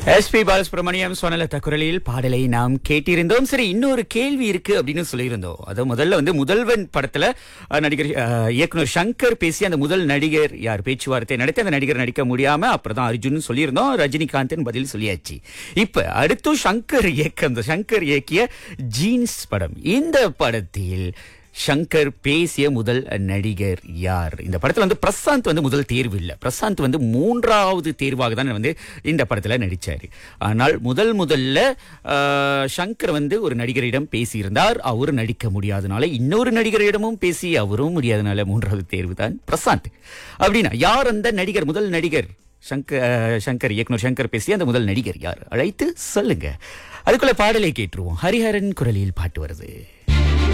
SP Balasubramaniam சொன்னலத்த குரலில் பாடலை நாம் கேட்டிருந்தோம் சரி இன்னொரு கேள்வி இருக்கு அப்படின்னு சொல்லியிருந்தோம் அது முதல்ல வந்து முதல்வன் படத்துல அஹ், நடிகர் அஹ், இயக்குனர் சங்கர் பேசி அந்த முதல் நடிகர் யார் பேச்சுவார்த்தை நடத்தி அந்த நடிகர் நடிக்க முடியாம அப்புறம் தான் அர்ஜுன் சொல்லியிருந்தோம் ரஜினிகாந்த் பதில் சொல்லியாச்சு இப்ப அடுத்து சங்கர் இயக்கம் இந்த சங்கர் இயக்கிய ஜீன்ஸ் படம் இந்த படத்தில் சங்கர் பேசிய முதல் நடிகர் யார் இந்த படத்துல வந்து பிரசாந்த் வந்து முதல் தேர்வு இல்ல பிரசாந்த் வந்து மூன்றாவது தேர்வாக தான் வந்து இந்த படத்துல நடிச்சாரு ஆனால் முதல் முதல்ல ஆஹ், சங்கர் வந்து ஒரு நடிகரிடம் பேசியிருந்தார் அவரு நடிக்க முடியாதனால இன்னொரு நடிகரிடமும் பேசி அவரும் முடியாதனால மூன்றாவது தேர்வு தான் பிரசாந்த் அப்படின்னா யார் அந்த நடிகர் முதல் நடிகர் சங்கர் அஹ், சங்கர் இயக்குனர் சங்கர் பேசிய அந்த முதல் நடிகர் யார் அழைத்து சொல்லுங்க அதுக்குள்ள பாடலை கேட்டுருவோம் ஹரிஹரன் குரலில் பாட்டு வருது